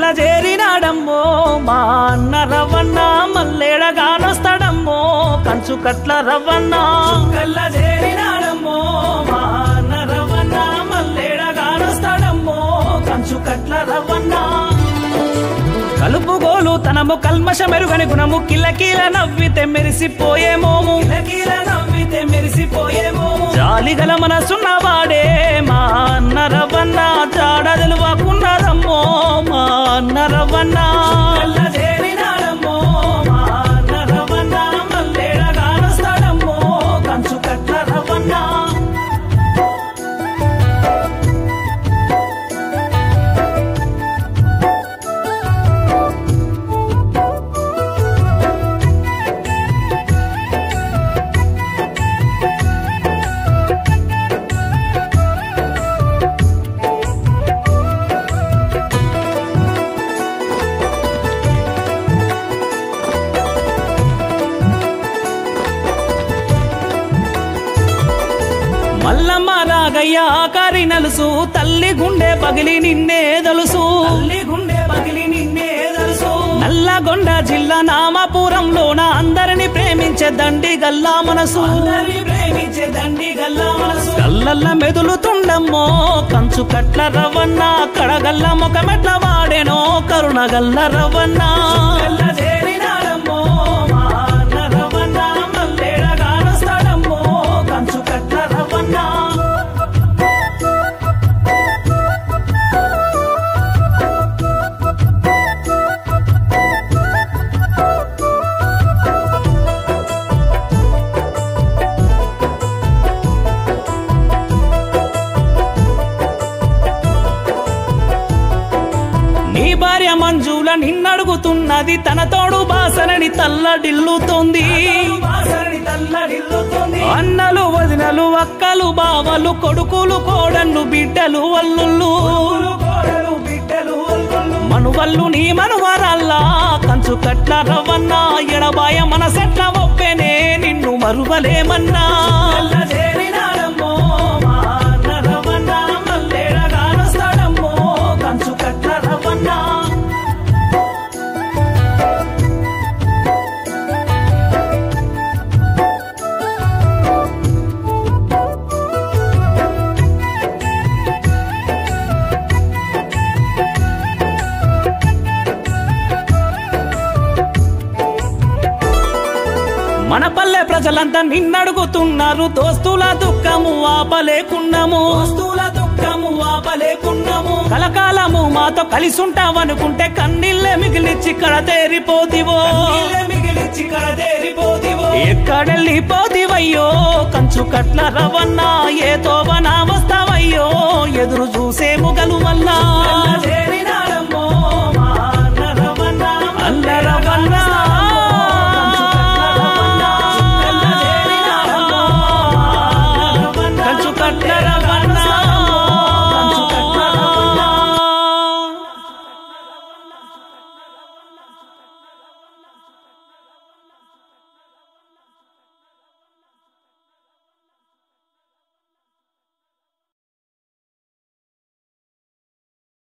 చేరినాడమ్మో మా అన్న రవ్వన్న మల్లేడగానొస్తాడమ్మో కంచు కట్ల రవ్వన్న కల్ల చేరినాడమ్మో మా అన్న రవ్వన్న మల్లేడగానొస్తాడమ్మో కంచు కట్ల రవ్వన్న కలుపుగోలు తనము కల్మష మెరుగని గుణము కిలకీల నవ్వితే మెరిసిపోయేమోము కిలకీల నవ్వితే మెరిసిపోయేమోము జాలిగల మనసున్నవాడే మా అన్న రవ్వన్న జాడ తెలువకున్నదమ్మో మా అన్న రవ్వన్న కంచు కట్ల రవ్వన్న మల్లమ్మ రాగయ్య ఆకారి నలుసు తల్లి గుండె పగిలి నిన్నే దలుసు తల్లి గుండె పగిలి నిన్నే దలుసు నల్లగొండ జిల్లా నామపురంలోన అందరిని ప్రేమించే దండి గల్లా మనసు ప్రేమించే దండి గల్లా మనసు కళ్ళల్ల మెదులుతుండమ్మో కంచు కట్ల రవ్వన్న కడగల్ల ముఖమెట్ల వాడేనో కరుణ గల్ల రవ్వన్న కంచు కట్ల రవ్వన్న నీ భార్య మంజుల నిన్నడుగుతున్నది తన తోడు బాసనని తల్లడిల్లుతోంది అన్నలు వదినలు అక్కలు బావలు కొడుకులు కోడళ్ళు బిడ్డలు అల్లుళ్ళు మనువల్లు నీ మనువరల్లా కంచు కట్ల రవ్వన్న ఎడబాయ మనసెట్ల ఒప్పెనే నిన్ను మరువలేమన్నా కంచు కట్ల రవ్వన్నా మన పల్లె ప్రజలంతా నిన్నడుగుతున్నారు దోస్తుల దుఃఖము ఆపలేకున్నాము దోస్తుల దుఃఖము ఆపలేకున్నాము కలకాలము మాతో కలిసి ఉంటావనుకుంటే కన్నీళ్ళే మిగిలిచ్చి కడ తేరిపోతివో మిగిలిచ్చి కడ తేరిపోతివో ఎక్కడెళ్ళిపోతివయ్యో కంచు కట్ల రవన్నా ఏ తోవనా వస్తావయ్యో ఎదురు చూసే ముగలు వల్ల